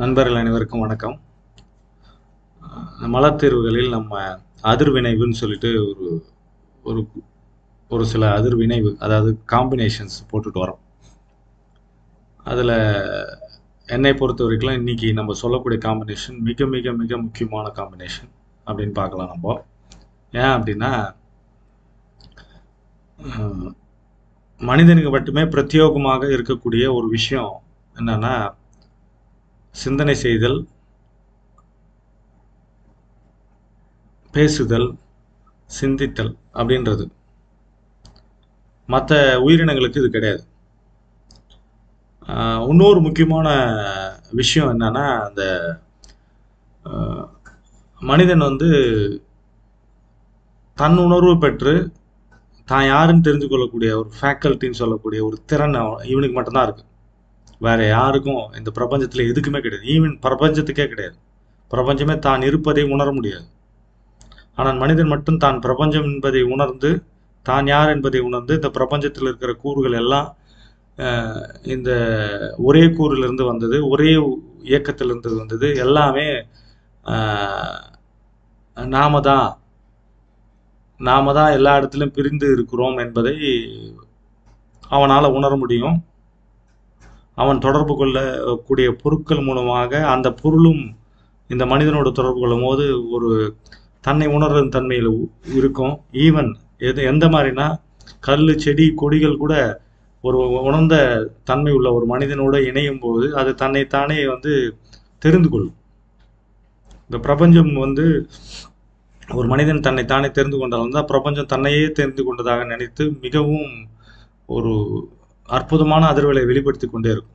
நண்பர்கள் அனைவருக்கும் வணக்கம் அஹ் மலர் தேர்வுகளில் நம்ம அதிர்வினைவுன்னு சொல்லிட்டு ஒரு ஒரு ஒரு சில அதிர்வினைவு அதாவது காம்பினேஷன்ஸ் போட்டுட்டு வரோம் அதில் என்னை பொறுத்த வரைக்கும் இன்னைக்கு நம்ம சொல்லக்கூடிய காம்பினேஷன் மிக மிக மிக முக்கியமான காம்பினேஷன் அப்படின்னு பார்க்கலாம் நம்ம ஏன் அப்படின்னா அஹ் மனிதனுக்கு மட்டுமே பிரத்யேகமாக இருக்கக்கூடிய ஒரு விஷயம் என்னன்னா சிந்தனை செய்தல் பேசுதல் சிந்தித்தல் அப்படின்றது மற்ற உயிரினங்களுக்கு இது கிடையாது ஆஹ் இன்னொரு முக்கியமான விஷயம் என்னன்னா அந்த ஆஹ் மனிதன் வந்து தன் உணர்வு பெற்று தான் யாருன்னு தெரிஞ்சு கொள்ளக்கூடிய ஒரு ஃபேக்கல்ட்டின்னு சொல்லக்கூடிய ஒரு திறன் அவன் இவனுக்கு மட்டும்தான் இருக்கு வேற யாருக்கும் இந்த பிரபஞ்சத்தில் எதுக்குமே கிடையாது ஈவன் பிரபஞ்சத்துக்கே கிடையாது பிரபஞ்சமே தான் இருப்பதை உணர முடியாது ஆனால் மனிதன் மட்டும் தான் பிரபஞ்சம் என்பதை உணர்ந்து தான் யார் என்பதை உணர்ந்து இந்த பிரபஞ்சத்தில் இருக்கிற கூறுகள் எல்லாம் அஹ், இந்த ஒரே கூறிலிருந்து வந்தது ஒரே இயக்கத்திலிருந்து வந்தது எல்லாமே அஹ், நாம தான் நாம தான் எல்லா இடத்திலும் பிரிந்து இருக்கிறோம் என்பதை அவனால் உணர முடியும் அவன் தொடர்பு கொள்ளக்கூடிய பொருட்கள் மூலமாக அந்த பொருளும் இந்த மனிதனோட தொடர்பு கொள்ளும் போது ஒரு தன்னை உணர்றதும் தன்மையில் இருக்கும் ஈவன் எது எந்த மாதிரினா கல் செடி கொடிகள் கூட ஒரு உணர்ந்த தன்மை உள்ள ஒரு மனிதனோட இணையும் போது அது தன்னைத்தானே வந்து தெரிந்து கொள்ளும் இந்த பிரபஞ்சம் வந்து ஒரு மனிதன் தன்னை தானே தெரிந்து கொண்டால் தான் பிரபஞ்சம் தன்னையே தெரிந்து கொண்டதாக நினைத்து மிகவும் ஒரு அற்புதமான அதிர்வலை வெளிப்படுத்தி கொண்டே இருக்கும்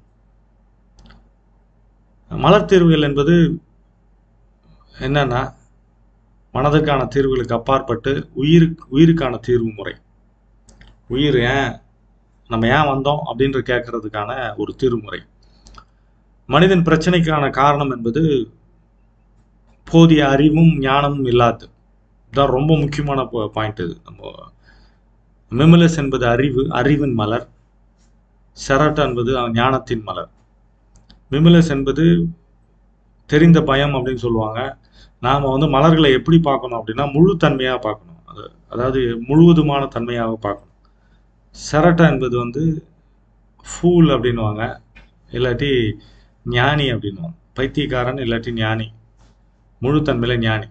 மலர் தீர்வுகள் என்பது என்னன்னா மனதுக்கான தீர்வுகளுக்கு அப்பாற்பட்டு உயிருக்கு உயிருக்கான தீர்வு முறை உயிர் ஏன் நம்ம ஏன் வந்தோம் அப்படின்ற கேட்கறதுக்கான ஒரு தீர்வு முறை மனிதன் பிரச்சனைக்கான காரணம் என்பது போதிய அறிவும் ஞானமும் இல்லாது இதுதான் ரொம்ப முக்கியமான பாயிண்ட் இது நம்ம மெமிலஸ் என்பது அறிவு அறிவின் மலர் செரட் என்பது ஞானத்தின் மலர் மிமிலஸ் என்பது தெரிந்த பயம் அப்படின்னு சொல்லுவாங்க நாம் வந்து மலர்களை எப்படி பார்க்கணும் அப்படின்னா முழு தன்மையாக பார்க்கணும் அது அதாவது முழுவதுமான தன்மையாக பார்க்கணும் செரட்டா என்பது வந்து ஃபூல் அப்படின்வாங்க இல்லாட்டி ஞானி அப்படின்வாங்க பைத்தியக்காரன் இல்லாட்டி ஞானி முழு தன்மையில ஞானி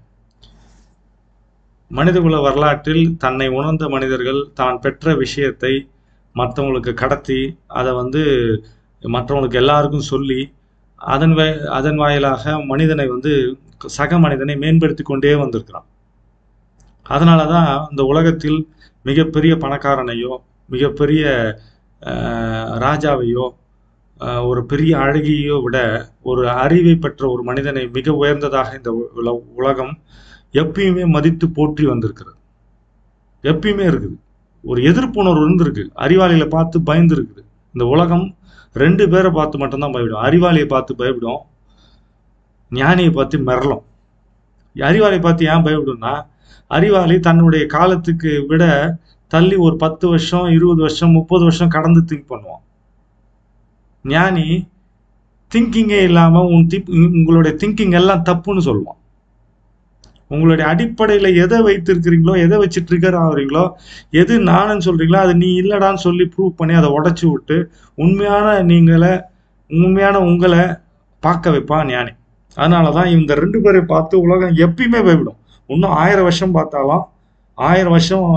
மனிதகுல வரலாற்றில் தன்னை உணர்ந்த மனிதர்கள் தான் பெற்ற விஷயத்தை மற்றவங்களுக்கு கடத்தி அதை வந்து மற்றவங்களுக்கு எல்லாருக்கும் சொல்லி அதன் வ அதன் வாயிலாக மனிதனை வந்து சக மனிதனை மேம்படுத்தி கொண்டே வந்திருக்கிறான் அதனால தான் இந்த உலகத்தில் மிகப்பெரிய பணக்காரனையோ மிகப்பெரிய அஹ், ராஜாவையோ அஹ், ஒரு பெரிய அழகியோ விட ஒரு அறிவை பெற்ற ஒரு மனிதனை மிக உயர்ந்ததாக இந்த உல- உலகம் எப்பயுமே மதித்து போற்றி வந்திருக்கிறது எப்பயுமே இருக்குது ஒரு எதிர்ப்புணர்வு இருந்திருக்கு அறிவாளிகளை பார்த்து பயந்து இருக்குது இந்த உலகம் ரெண்டு பேரை பார்த்து மட்டும்தான் பயப்படும் அறிவாளியை பார்த்து பயப்படும் ஞானியை பார்த்து மிரளும் அறிவாளியை பார்த்து ஏன் பயப்படும்னா அறிவாளி தன்னுடைய காலத்துக்கு விட தள்ளி ஒரு பத்து வருஷம் இருபது வருஷம் முப்பது வருஷம் கடந்து திங்க் பண்ணுவான் ஞானி திங்கிங்கே இல்லாம உன் திப் உங்களுடைய திங்கிங் எல்லாம் தப்புன்னு சொல்லுவான் உங்களுடைய அடிப்படையில எதை வைத்திருக்கிறீங்களோ எதை வச்சு ட்ரிகர் ஆகுறீங்களோ எது நானுன்னு சொல்றீங்களோ அது நீ இல்லடான்னு சொல்லி ப்ரூவ் பண்ணி அதை உடைச்சு விட்டு உண்மையான நீங்களை உண்மையான உங்களை பார்க்க வைப்பான் ஞானி அதனால தான் இந்த ரெண்டு பேரை பார்த்து உலகம் எப்பயுமே பயப்படும் இன்னும் ஆயிரம் வருஷம் பார்த்தாலும் ஆயிரம் வருஷம்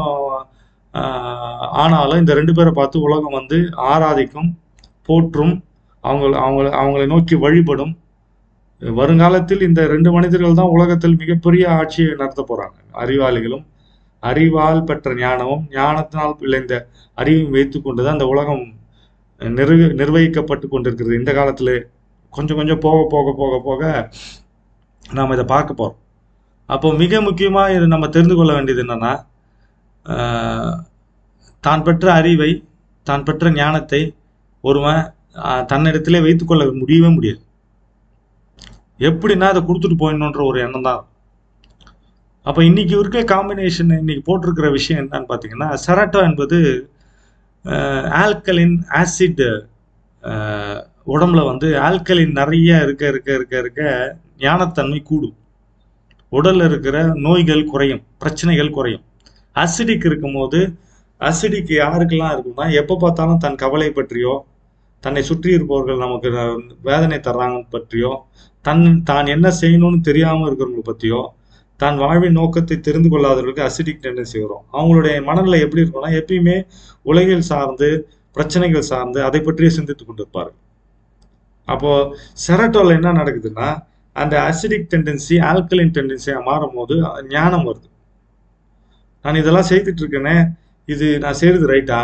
ஆஹ், ஆனாலும் இந்த ரெண்டு பேரை பார்த்து உலகம் வந்து ஆராதிக்கும் போற்றும் அவங்க அவங்கள அவங்களை நோக்கி வழிபடும் வருங்காலத்தில் இந்த ரெண்டு மனிதர்கள் தான் உலகத்தில் மிகப்பெரிய ஆட்சியை நடத்த போறாங்க அறிவாளிகளும் அறிவால் பெற்ற ஞானமும் ஞானத்தினால் விளைந்த அறிவையும் வைத்துக்கொண்டு தான் இந்த உலகம் நிர்வ நிர்வகிக்கப்பட்டு கொண்டிருக்கிறது இந்த காலத்துல கொஞ்சம் கொஞ்சம் போக போக போக போக நாம் இதை பார்க்க போறோம் அப்போ மிக முக்கியமா இது நம்ம தெரிந்து கொள்ள வேண்டியது என்னன்னா ஆஹ், தான் பெற்ற அறிவை தான் பெற்ற ஞானத்தை ஒருவன் ஆஹ், தன்னிடத்திலே வைத்துக்கொள்ள முடியவே முடியாது எப்படின்னா அதை கொடுத்துட்டு போயிடணுன்ற ஒரு எண்ணம் தான் அப்போ இன்னைக்கு இருக்க காம்பினேஷன் இன்னைக்கு போட்டிருக்கிற விஷயம் என்னன்னு பார்த்தீங்கன்னா செரட்டோ என்பது ஆல்கலின் ஆசிட் உடம்புல வந்து ஆல்கலின் நிறைய இருக்க இருக்க இருக்க இருக்க ஞானத்தன்மை கூடும் உடல்ல இருக்கிற நோய்கள் குறையும் பிரச்சனைகள் குறையும் அசிடிக் இருக்கும்போது அசிடிக் யாருக்கெல்லாம் இருக்கும்னா எப்போ பார்த்தாலும் தன் கவலை பற்றியோ தன்னை சுற்றி இருப்பவர்கள் நமக்கு வேதனை தர்றாங்க பற்றியோ தன் தான் என்ன செய்யணும்னு தெரியாம இருக்கிறவங்களை பத்தியோ தான் வாழ்வின் நோக்கத்தை தெரிந்து கொள்ளாதவர்களுக்கு அசிடிக் டெண்டன்சி வரும் அவங்களுடைய மனநிலை எப்படி இருக்கும்னா எப்பயுமே உலகில் சார்ந்து பிரச்சனைகள் சார்ந்து அதை பற்றியே சிந்தித்துக் கொண்டிருப்பார்கள் அப்போ செரட்டோல என்ன நடக்குதுன்னா அந்த அசிடிக் டெண்டன்சி ஆல்கலின் டெண்டன்சியா மாறும் போது ஞானம் வருது நான் இதெல்லாம் செய்துட்டு இருக்கேனே இது நான் செய்யறது ரைட்டா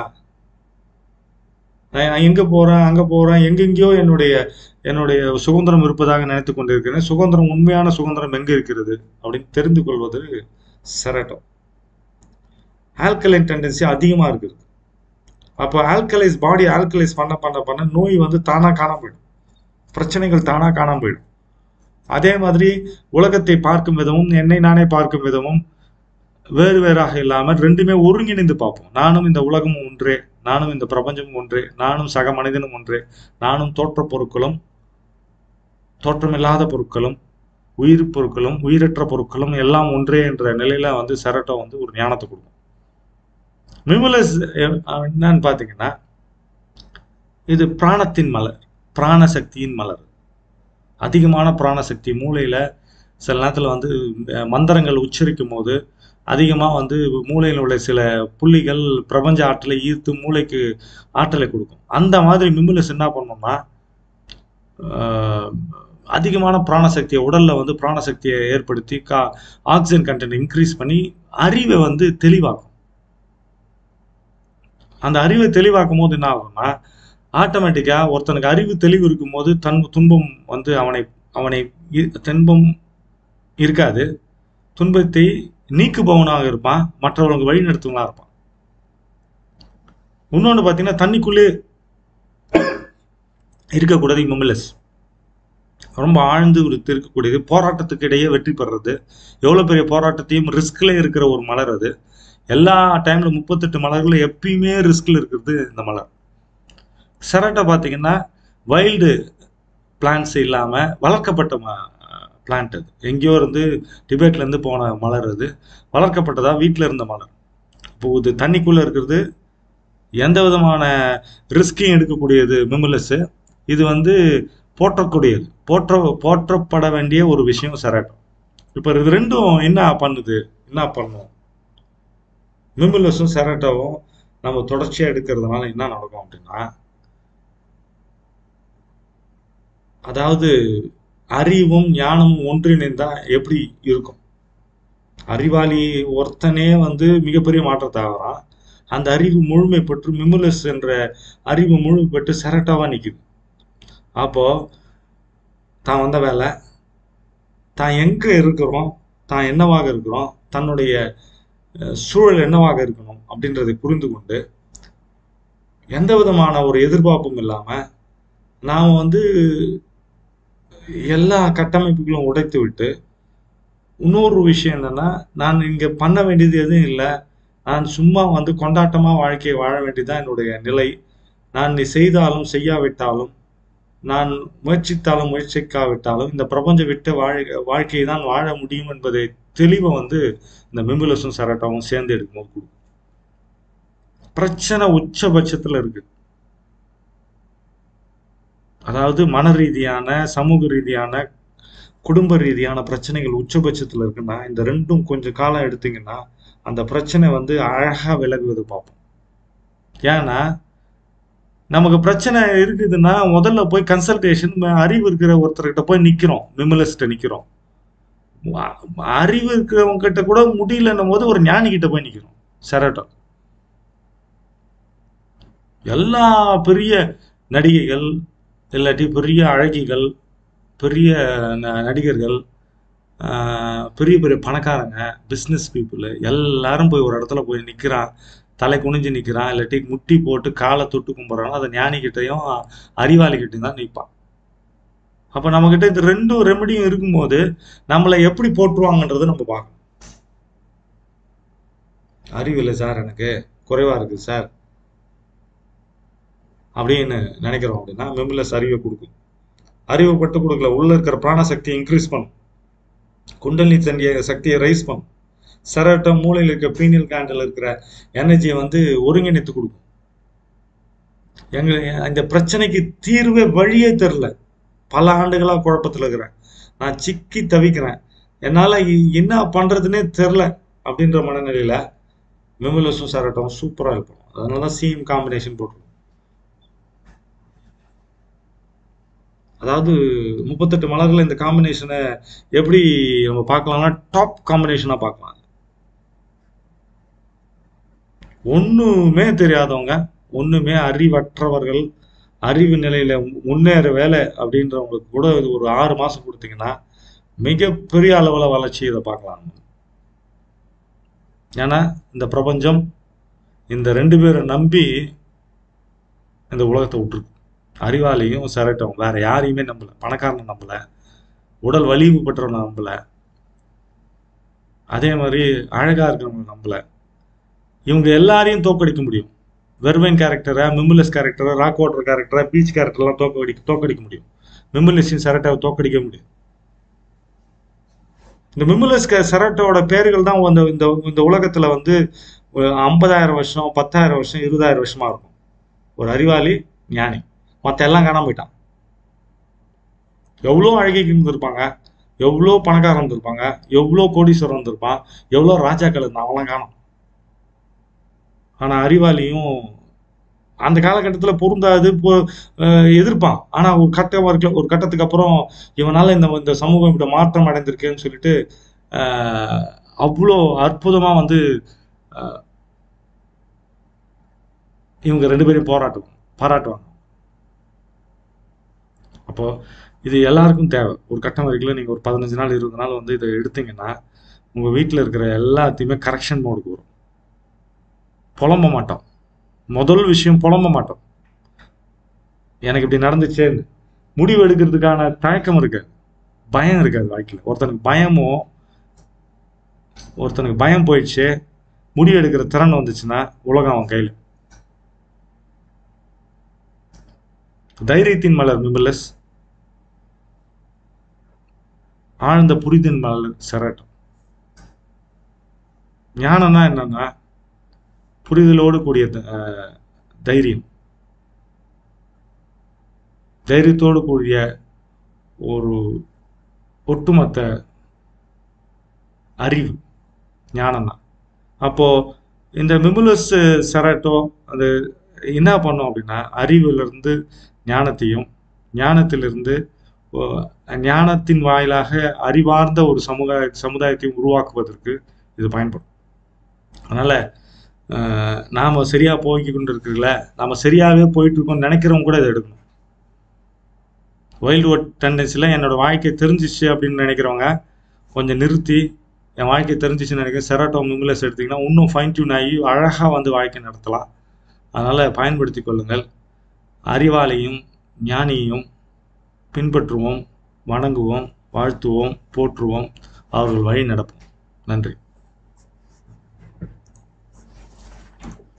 நான் எங்க போறேன் அங்க போறேன் எங்கெங்கேயோ என்னுடைய என்னுடைய சுதந்திரம் இருப்பதாக நினைத்து கொண்டிருக்கிறேன் சுதந்திரம் உண்மையான சுதந்திரம் எங்க இருக்கிறது அப்படின்னு தெரிந்து கொள்வது செரட்டோ ஆல்கலைன் டெண்டன்சி அதிகமா இருக்குது அப்போ ஆல்கலைஸ் பாடி ஆல்கலைஸ் பண்ண பண்ண பண்ண நோய் வந்து தானா காணாம போயிடும் பிரச்சனைகள் தானா காணாம போயிடும் அதே மாதிரி உலகத்தை பார்க்கும் விதமும் என்னை நானே பார்க்கும் விதமும் வேறு வேறாக இல்லாமல் ரெண்டுமே ஒருங்கிணைந்து பார்ப்போம் நானும் இந்த உலகமும் ஒன்றே நானும் இந்த பிரபஞ்சமும் ஒன்றே நானும் சக மனிதனும் ஒன்றே நானும் தோற்ற பொருட்களும் தோற்றமில்லாத பொருட்களும் உயிர் பொருட்களும் உயிரற்ற பொருட்களும் எல்லாம் ஒன்றே என்ற நிலையில வந்து செரட்டோ வந்து ஒரு ஞானத்தை கொடுக்கும் மிமுலஸ் என்னன்னு பாத்தீங்கன்னா இது பிராணத்தின் மலர் பிராணசக்தியின் மலர் அதிகமான பிராணசக்தி மூளையில சில நேரத்துல வந்து மந்திரங்கள் உச்சரிக்கும் போது அதிகமாக வந்து மூளையில் உள்ள சில புள்ளிகள் பிரபஞ்ச ஆற்றலை ஈர்த்து மூளைக்கு ஆற்றலை கொடுக்கும் அந்த மாதிரி மிம்முலஸ் என்ன பண்ணோம்னா அதிகமான பிராணசக்தியை உடல்ல வந்து பிராணசக்தியை ஏற்படுத்தி கா ஆக்சிஜன் கண்டென்ட் இன்க்ரீஸ் பண்ணி அறிவை வந்து தெளிவாக்கும் அந்த அறிவை தெளிவாக்கும் போது என்ன ஆகும்னா ஆட்டோமேட்டிக்கா ஒருத்தனுக்கு அறிவு தெளிவு இருக்கும் போது தன் துன்பம் வந்து அவனை அவனை துன்பம் இருக்காது துன்பத்தை நீக்குபவனாக இருப்பான் மற்றவர்களுக்கு வழி நடத்துவனாக இருப்பான் இன்னொன்று பார்த்தீங்கன்னா தண்ணிக்குள்ளே இருக்கக்கூடாது மொமிலஸ் ரொம்ப ஆழ்ந்து ஒரு இருக்கக்கூடியது போராட்டத்துக்கு இடையே வெற்றி பெறுறது எவ்வளோ பெரிய போராட்டத்தையும் ரிஸ்க்ல இருக்கிற ஒரு மலர் அது எல்லா டைம்ல முப்பத்தெட்டு மலர்களும் எப்பயுமே ரிஸ்க்ல இருக்கிறது இந்த மலர் செரட்டை பார்த்தீங்கன்னா வைல்டு பிளான்ஸ் இல்லாமல் வளர்க்கப்பட்ட பிளான்ட் அது எங்கேயோ இருந்து டிபேட்ல இருந்து போன மலர் அது வளர்க்கப்பட்டதா வீட்டில் இருந்த மலர் இப்போ இது தண்ணிக்குள்ள இருக்கிறது எந்த விதமான ரிஸ்கையும் எடுக்கக்கூடியது மிமுலஸ் இது வந்து போற்றக்கூடியது போற்ற போற்றப்பட வேண்டிய ஒரு விஷயம் செராட்டம் இப்போ இது ரெண்டும் என்ன பண்ணுது என்ன பண்ணும் மிமுலஸும் செராட்டாவும் நம்ம தொடர்ச்சியாக எடுக்கிறதுனால என்ன நடக்கும் அப்படின்னா அதாவது அறிவும் ஞானமும் ஒன்றிணைந்தா எப்படி இருக்கும் அறிவாளி ஒருத்தனே வந்து மிகப்பெரிய மாற்றத்தை ஆகிறான் அந்த அறிவு முழுமை பெற்று மிமுலஸ் என்ற அறிவு முழுமை பெற்று செரட்டாவா நிக்குது அப்போ தான் வந்த வேலை தான் எங்க இருக்கிறோம் தான் என்னவாக இருக்கிறோம் தன்னுடைய சூழல் என்னவாக இருக்கணும் அப்படின்றதை புரிந்து கொண்டு எந்த விதமான ஒரு எதிர்பார்ப்பும் இல்லாம நாம் வந்து எல்லா கட்டமைப்புகளும் உடைத்து விட்டு இன்னொரு விஷயம் என்னன்னா நான் இங்க பண்ண வேண்டியது எதுவும் இல்லை நான் சும்மா வந்து கொண்டாட்டமா வாழ்க்கையை வாழ வேண்டியதுதான் என்னுடைய நிலை நான் நீ செய்தாலும் செய்யாவிட்டாலும் நான் முயற்சித்தாலும் முயற்சிக்காவிட்டாலும் இந்த பிரபஞ்சம் விட்டு வாழ் வாழ்க்கையை தான் வாழ முடியும் என்பதை தெளிவை வந்து இந்த மெம்புலஸும் சரட்டாவும் சேர்ந்து எடுக்கும்போது கொடுக்கும் பிரச்சனை உச்சபட்சத்துல இருக்கு அதாவது மன ரீதியான சமூக ரீதியான குடும்ப ரீதியான பிரச்சனைகள் உச்சபட்சத்தில் இருக்குன்னா இந்த ரெண்டும் கொஞ்சம் காலம் எடுத்தீங்கன்னா அந்த பிரச்சனை வந்து அழகா விலகுவது பார்ப்போம் ஏன்னா நமக்கு பிரச்சனை இருக்குதுன்னா முதல்ல போய் கன்சல்டேஷன் அறிவு இருக்கிற ஒருத்தர்கிட்ட போய் நிக்கிறோம் மிமலிஸ்ட நிக்கிறோம் அறிவு இருக்கிறவங்க கிட்ட கூட முடியலன்னும் போது ஒரு ஞானி கிட்ட போய் நிக்கிறோம் செரட்டோ எல்லா பெரிய நடிகைகள் இல்லாட்டி பெரிய அழகிகள் பெரிய நடிகர்கள் பெரிய பெரிய பணக்காரங்க பிஸ்னஸ் பீப்புள் எல்லாரும் போய் ஒரு இடத்துல போய் நிற்கிறான் தலை குனிஞ்சு நிற்கிறான் இல்லாட்டி முட்டி போட்டு காலை தொட்டு கும்பிட்றானோ அதை ஞானிக்கிட்டையும் அறிவாளிகிட்டையும் தான் நிற்பான் அப்போ நம்மக்கிட்ட இந்த ரெண்டும் ரெமடியும் இருக்கும்போது நம்மளை எப்படி போட்டுருவாங்கன்றதை நம்ம பார்க்கணும் அறிவு இல்லை சார் எனக்கு குறைவா இருக்கு சார் அப்படின்னு நினைக்கிறோம் அப்படின்னா மெம்புலஸ் அறிவை கொடுக்கும் அறிவை பட்டு கொடுக்கல உள்ள இருக்கிற பிராண சக்தியை இன்க்ரீஸ் பண்ணும் குண்டலினி தண்டிய சக்தியை ரைஸ் பண்ணும் செரட்டோ மூளையில் இருக்க பீனியல் கேண்டில் இருக்கிற எனர்ஜியை வந்து ஒருங்கிணைத்து கொடுக்கும் எங்க இந்த பிரச்சனைக்கு தீர்வே வழியே தெரில பல ஆண்டுகளாக குழப்பத்தில் இருக்கிறேன் நான் சிக்கி தவிக்கிறேன் என்னால் என்ன பண்ணுறதுனே தெரில அப்படின்ற மனநிலையில் மெமுலஸும் செரட்டும் சூப்பராக இருக்கும் அதனால தான் சீம் காம்பினேஷன் போட்டிருக்கோம் அதாவது முப்பத்தெட்டு மலர்கள் இந்த காம்பினேஷனை எப்படி நம்ம பார்க்கலாம்னா டாப் காம்பினேஷனாக பார்க்கலாம் ஒன்றுமே தெரியாதவங்க ஒன்றுமே அறிவற்றவர்கள் அறிவு நிலையில முன்னேற வேலை அப்படின்றவங்களுக்கு கூட இது ஒரு ஆறு மாதம் கொடுத்தீங்கன்னா மிகப்பெரிய அளவில் வளர்ச்சி இதை பார்க்கலாம் ஏன்னா இந்த பிரபஞ்சம் இந்த ரெண்டு பேரை நம்பி இந்த உலகத்தை விட்டுருக்கு அறிவாளியும் சிரட்டும் வேற யாரையுமே நம்பல பணக்காரனை நம்பல உடல் வலிவு பெற்றவனை நம்பல அதே மாதிரி அழகா இருக்கிறவங்க நம்பல இவங்க எல்லாரையும் தோக்கடிக்க முடியும் வெர்வைன் கேரக்டரை மிம்பிலஸ் கேரக்டரை ராக் வாட்டர் கேரக்டரை பீச் கேரக்டர்லாம் தோக்கடிக்க தோக்கடிக்க முடியும் மிம்பிலஸின் செரட்டாவை தோக்கடிக்க முடியும் இந்த மிம்பிலஸ் செரட்டோட பேர்கள் தான் இந்த இந்த இந்த உலகத்துல வந்து ஐம்பதாயிரம் வருஷம் பத்தாயிரம் வருஷம் இருபதாயிரம் வருஷமா இருக்கும் ஒரு அறிவாளி ஞானி மற்ற எல்லாம் காணாம போயிட்டான் எவ்வளோ அழகிக்கு இருந்திருப்பாங்க எவ்வளோ பணக்காரன் இருந்திருப்பாங்க எவ்வளோ கோடீஸ்வரன் இருந்திருப்பான் எவ்வளோ ராஜாக்கள் இருந்தான் அவங்களாம் காணும் ஆனால் அறிவாளியும் அந்த காலகட்டத்தில் பொருந்தாது எதிர்ப்பான் ஆனால் ஒரு கட்டம் இருக்க ஒரு கட்டத்துக்கு அப்புறம் இவனால இந்த இந்த சமூகம் இப்படி மாற்றம் அடைந்திருக்குன்னு சொல்லிட்டு அவ்வளோ அற்புதமாக வந்து இவங்க ரெண்டு பேரையும் போராட்டுவாங்க பாராட்டுவாங்க அப்போ இது எல்லாருக்கும் தேவை ஒரு கட்டம் வரைக்கும் நீங்கள் ஒரு பதினஞ்சு நாள் இருபது நாள் வந்து இதை எடுத்தீங்கன்னா உங்கள் வீட்டில் இருக்கிற எல்லாத்தையுமே கரெக்ஷன் மோடுக்கு வரும் புலம்ப மாட்டோம் முதல் விஷயம் புலம்ப மாட்டோம் எனக்கு இப்படி நடந்துச்சேன்னு முடிவு எடுக்கிறதுக்கான தயக்கம் இருக்காது பயம் இருக்காது வாழ்க்கையில் ஒருத்தனுக்கு பயமும் ஒருத்தனுக்கு பயம் போயிடுச்சு முடிவு எடுக்கிற திறன் வந்துச்சுன்னா உலகம் அவன் கையில் தைரியத்தின் மலர் மிமிலஸ் ஆழ்ந்த புரிதின் மலர் செரட்டம் ஞானம்னா என்னன்னா புரிதலோடு கூடிய தைரியம் தைரியத்தோடு கூடிய ஒரு ஒட்டுமொத்த அறிவு ஞானம் தான் அப்போ இந்த மிமுலஸ் செரட்டோ அது என்ன பண்ணும் அப்படின்னா அறிவிலிருந்து ஞானத்தையும் ஞானத்திலிருந்து ஞானத்தின் வாயிலாக அறிவார்ந்த ஒரு சமுதாய சமுதாயத்தையும் உருவாக்குவதற்கு இது பயன்படும் அதனால நாம் சரியாக போய்க்கு கொண்டு இருக்குல்ல நாம் சரியாகவே போயிட்டு இருக்கோம்னு நினைக்கிறவங்க கூட இதை எடுக்கணும் வைல்டு ஒர்ட் டெண்டன்சியில் என்னோடய வாழ்க்கை தெரிஞ்சிச்சு அப்படின்னு நினைக்கிறவங்க கொஞ்சம் நிறுத்தி என் வாழ்க்கை தெரிஞ்சிச்சுன்னு நினைக்கிறேன் செராட்டோ மிங்குலஸ் எடுத்திங்கன்னா இன்னும் ஃபைன் டியூன் ஆகி அழகாக வந்து வாழ்க்கை நடத்தலாம் அதனால் பயன்படுத்தி கொள்ளுங்கள் அறிவாளியும் ஞானியையும் பின்பற்றுவோம் வணங்குவோம் வாழ்த்துவோம் போற்றுவோம் அவர்கள் வழி நடப்போம் நன்றி